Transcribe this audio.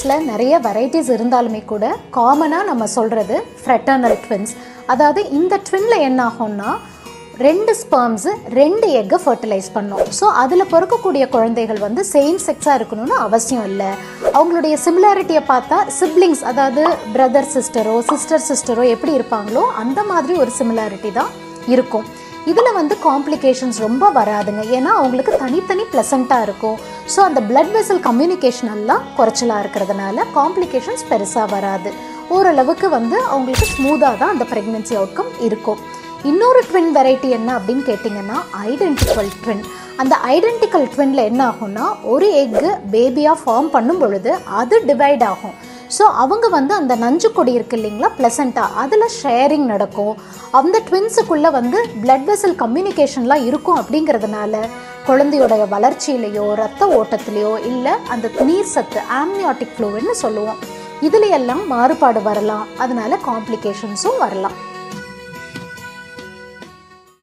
ட்வின்ஸில் நிறைய வெரைட்டிஸ் இருந்தாலுமே கூட காமனாக நம்ம சொல்கிறது ஃப்ரெட்டர்னல் ட்வின்ஸ் அதாவது இந்த ட்வின்ல என்ன ஆகும்னா ரெண்டு ஸ்பெர்ம்ஸு ரெண்டு எக்கை ஃபர்டிலைஸ் பண்ணும் ஸோ அதில் பிறக்கக்கூடிய குழந்தைகள் வந்து சேம் செக்ஸாக இருக்கணும்னு அவசியம் இல்லை அவங்களுடைய சிமிலாரிட்டியை பார்த்தா சிப்ளிங்ஸ் அதாவது பிரதர் சிஸ்டரோ சிஸ்டர் சிஸ்டரோ எப்படி இருப்பாங்களோ அந்த மாதிரி ஒரு சிமிலாரிட்டி தான் இருக்கும் இதில் வந்து காம்ப்ளிகேஷன்ஸ் ரொம்ப வராதுங்க ஏன்னா அவங்களுக்கு தனித்தனி ப்ளசண்ட்டாக இருக்கும் ஸோ அந்த பிளட் வெசல் கம்யூனிகேஷன் எல்லாம் குறைச்சலாக இருக்கிறதுனால காம்ப்ளிகேஷன்ஸ் பெருசாக வராது ஓரளவுக்கு வந்து அவங்களுக்கு ஸ்மூத்தாக தான் அந்த ப்ரெக்னென்சி அவுட்கம் இருக்கும் இன்னொரு ட்வின் வெரைட்டி என்ன அப்படின்னு கேட்டிங்கன்னா ஐடென்டிக்கல் ட்வின் அந்த ஐடென்டிக்கல் ட்வின்ல என்ன ஆகும்னா ஒரு எக்கு பேபியாக ஃபார்ம் பண்ணும் பொழுது அது டிவைட் ஆகும் ஸோ அவங்க வந்து அந்த நஞ்சு கொடி இருக்கு இல்லைங்களா ப்ளசண்ட்டாக அதில் ஷேரிங் நடக்கும் அந்த ட்வின்ஸுக்குள்ளே வந்து பிளட் வெசல் கம்யூனிகேஷன்லாம் இருக்கும் அப்படிங்கிறதுனால குழந்தையோட வளர்ச்சியிலையோ ரத்த ஓட்டத்திலையோ இல்லை அந்த நீர் சத்து ஆம்னியாட்டிக் ஃப்ளூவின்னு சொல்லுவோம் இதுல எல்லாம் மாறுபாடு வரலாம் அதனால காம்ப்ளிகேஷன்ஸும் வரலாம்